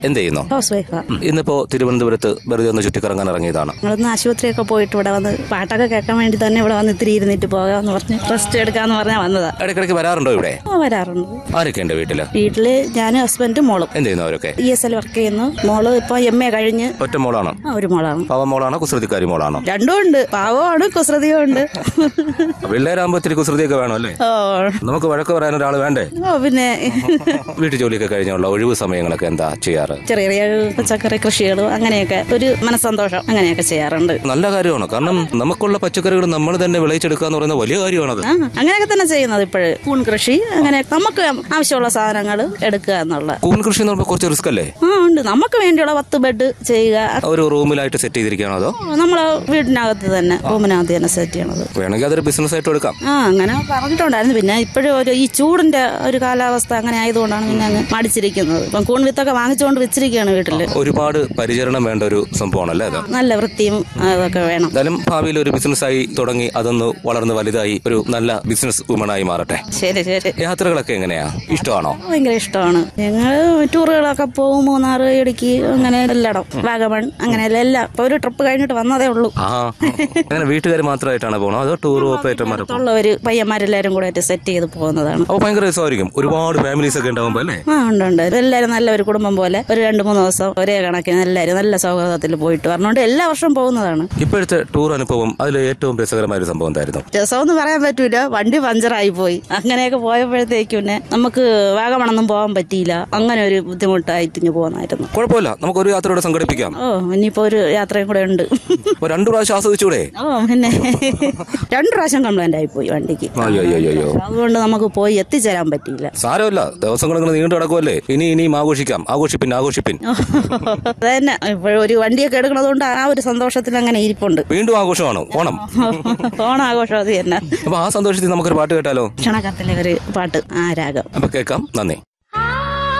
എന്ത് ചെയ്യുന്നു ഹൗസ് വൈഫാ ഉം. ഇന്നിപ്പോ തിരുവനന്തപുരത്ത് വെറുതെ ഒന്ന് ചുറ്റിക്കറങ്ങാൻ ഇറങ്ങിയതാണ് ഞങ്ങളൊന്ന് ആശുപത്രിയൊക്കെ പോയിട്ട് ഇവിടെ വന്ന് പാട്ടൊക്കെ കേൾക്കാൻ വേണ്ടി തന്നെ ഇവിടെ വന്ന് ഇത്തിരി ഇരുന്നിട്ട് പോകാന്ന് പറഞ്ഞ് റെസ്റ്റ് എടുക്കാന്ന് പറഞ്ഞാൽ വന്നതാ ഇടയ്ക്കിടയ്ക്ക് വരാറുണ്ടോ ഇവിടെ ആ വരാറുണ്ട് ആരൊക്കെ ഉണ്ട് വീട്ടില് വീട്ടില് ഞാനും ഹസ്ബൻഡും മോളും എന്ത് ചെയ്യുന്നു അവരൊക്കെ ഇ എസ് എൽ വർക്ക് ചെയ്യുന്നു മോള് ഇപ്പൊ എം എ കഴിഞ്ഞ് ഒറ്റ മോളാണോ ആ ഒരു മോളാണ് പാവ മോളാണോ കുസൃതിക്കാരി മോളാണോ രണ്ടും ഉണ്ട് പാവമാണ് കുസൃതിയും ഉണ്ട് പിള്ളേരാകുമ്പോ ഇത്തിരി കുസൃതിയൊക്കെ വേണം അല്ലേ ഓ നമുക്ക് വഴക്ക് പറയാൻ ഒരാൾ വേണ്ടേ ഓ പിന്നെ വീട്ടു ജോലിയൊക്കെ കഴിഞ്ഞുള്ള ഒഴിവ് സമയങ്ങളൊക്കെ എന്താ ചെയ്യാറ് ചെറിയ ചെറിയ പച്ചക്കറി കൃഷികളും അങ്ങനെയൊക്കെ ഒരു മനസ്സന്തോഷം അങ്ങനെയൊക്കെ ചെയ്യാറുണ്ട് നല്ല കാര്യമാണ് കാരണം നമുക്കുള്ള പച്ചക്കറികൾ നമ്മൾ തന്നെ വിളയിച്ചെടുക്കുക എന്ന് പറയുന്ന വലിയ കാര്യമാണത് ആ അങ്ങനെയൊക്കെ തന്നെ ചെയ്യുന്നത് ഇപ്പോഴ് കൂൺ കൃഷി അങ്ങനെ നമുക്ക് ആവശ്യമുള്ള സാധനങ്ങൾ എടുക്കുക എന്നുള്ള കൂൺ കൃഷി എന്ന് പറയുമ്പോൾ കുറച്ച് റിസ്ക് അല്ലേ ആ ഉണ്ട് നമുക്ക് വേണ്ടിയുള്ള പത്ത് ബെഡ് ചെയ്യുക ഒരു റൂമിലായിട്ട് സെറ്റ് ചെയ്തിരിക്കുകയാണോ അതോ നമ്മളെ വീടിനകത്ത് തന്നെ റൂമിനകത്ത് തന്നെ സെറ്റ് ചെയ്യണത് വേണമെങ്കിൽ അതൊരു ബിസിനസ് ആയിട്ട് എടുക്കാം ആ അങ്ങനെ പറഞ്ഞിട്ടുണ്ടായിരുന്നു പിന്നെ ഇപ്പോഴും ഒരു ഈ ചൂടിന്റെ ഒരു കാലാവസ്ഥ അങ്ങനെ ആയതുകൊണ്ടാണ് പിന്നെ അങ്ങ് മടിച്ചിരിക്കുന്നത് ഇപ്പം കൂൺ വിത്തൊക്കെ വാങ്ങിച്ചുകൊണ്ട് വെച്ചിരിക്കുകയാണ് വീട്ടില് ഒരുപാട് പരിചരണം വേണ്ട ഒരു സംഭവമാണല്ലേ അത് നല്ല വൃത്തിയും അതൊക്കെ വേണം എന്തായാലും ഭാവിയിൽ ഒരു ബിസിനസ്സായി തുടങ്ങി അതൊന്ന് വളർന്ന് വലുതായി ഒരു നല്ല ബിസിനസ് വുമണായി മാറട്ടെ ശരി ശരി യാത്രകളൊക്കെ എങ്ങനെയാ ഇഷ്ടമാണോ ഭയങ്കര ഇഷ്ടമാണ് ഞങ്ങൾ ടൂറുകളൊക്കെ പോകും മൂന്നാർ ഇടുക്കി അങ്ങനെ എല്ലായിടം വാഗമൺ അങ്ങനെ എല്ലാം ഇപ്പൊ ഒരു ട്രിപ്പ് കഴിഞ്ഞിട്ട് വന്നതേ ഉള്ളൂ ആ അങ്ങനെ വീട്ടുകാർ മാത്രമായിട്ടാണ് പോകണോ അതോ ടൂർ ഓപ്പറേറ്റർമാർ ഉള്ളവര് പയ്യന്മാരെല്ലാരും കൂടെ ആയിട്ട് സെറ്റ് ചെയ്ത് പോകുന്നതാണ് അപ്പോൾ ഭയങ്കര രസമായിരിക്കും ഒരുപാട് ഫാമിലീസ് ഒക്കെ ഉണ്ടാവുമ്പോൾ അല്ലേ ആ ഉണ്ട് ഉണ്ട് എല്ലാവരും നല്ല ഒരു കുടുംബം പോലെ ഒരു രണ്ട് മൂന്ന് ദിവസം ഒരേ കണക്കിന് എല്ലാവരും നല്ല സൗഹൃദത്തിൽ പോയിട്ട് പറഞ്ഞുകൊണ്ട് എല്ലാ വർഷവും പോകുന്നതാണ് ഇപ്പോഴത്തെ ടൂർ അനുഭവം അതിൽ ഏറ്റവും രസകരമായ ഒരു സംഭവം എന്തായിരുന്നു രസമെന്ന് പറയാൻ പറ്റൂല വണ്ടി പഞ്ചറായി പോയി അങ്ങനെയൊക്കെ പോയപ്പോഴത്തേക്കും പിന്നെ നമുക്ക് വാഗമണൊന്നും പോകാൻ പറ്റിയില്ല അങ്ങനെ ഒരു ബുദ്ധിമുട്ടായിട്ട് ഇങ്ങ് പോകുന്നായിരുന്നു കുഴപ്പമില്ല നമുക്ക് ഒരു യാത്രയോടെ സംഘടിപ്പിക്കാം ഓ ഇനിയിപ്പോ ഒരു യാത്രയും കൂടെ ഉണ്ട് അപ്പൊ രണ്ടു പ്രാവശ്യം ആസ്വദിച്ചൂടെ ഓ പിന്നെ രണ്ടു പ്രാവശ്യം കംപ്ലൈന്റ് ആയി പോയി വണ്ടിക്ക് അയ്യോ അയ്യോ അയ്യോ അതുകൊണ്ട് നമുക്ക് പോയി എത്തിച്ചേരാൻ പറ്റിയില്ല സാരമല്ല ദിവസങ്ങൾ ഇങ്ങനെ നീണ്ടു കിടക്കുമല്ലേ ഇനി ഇനിയും ആഘോഷിക്കാം ആഘോഷിപ്പിൻ ആഘോഷിപ്പിൻ അത് തന്നെ ഇപ്പോഴൊരു വണ്ടിയൊക്കെ എടുക്കണതുകൊണ്ട് ആ ഒരു സന്തോഷത്തിൽ അങ്ങനെ ഇരിപ്പുണ്ട് വീണ്ടും ആഘോഷമാണ് ഓണം ഓണാഘോഷം അത് തന്നെ അപ്പൊ ആ സന്തോഷത്തിൽ നമുക്കൊരു പാട്ട് കേട്ടാലോ ക്ഷണക്കത്തിലെ ഒരു പാട്ട് ആ രാഗം അപ്പൊ കേൾക്കാം നന്ദി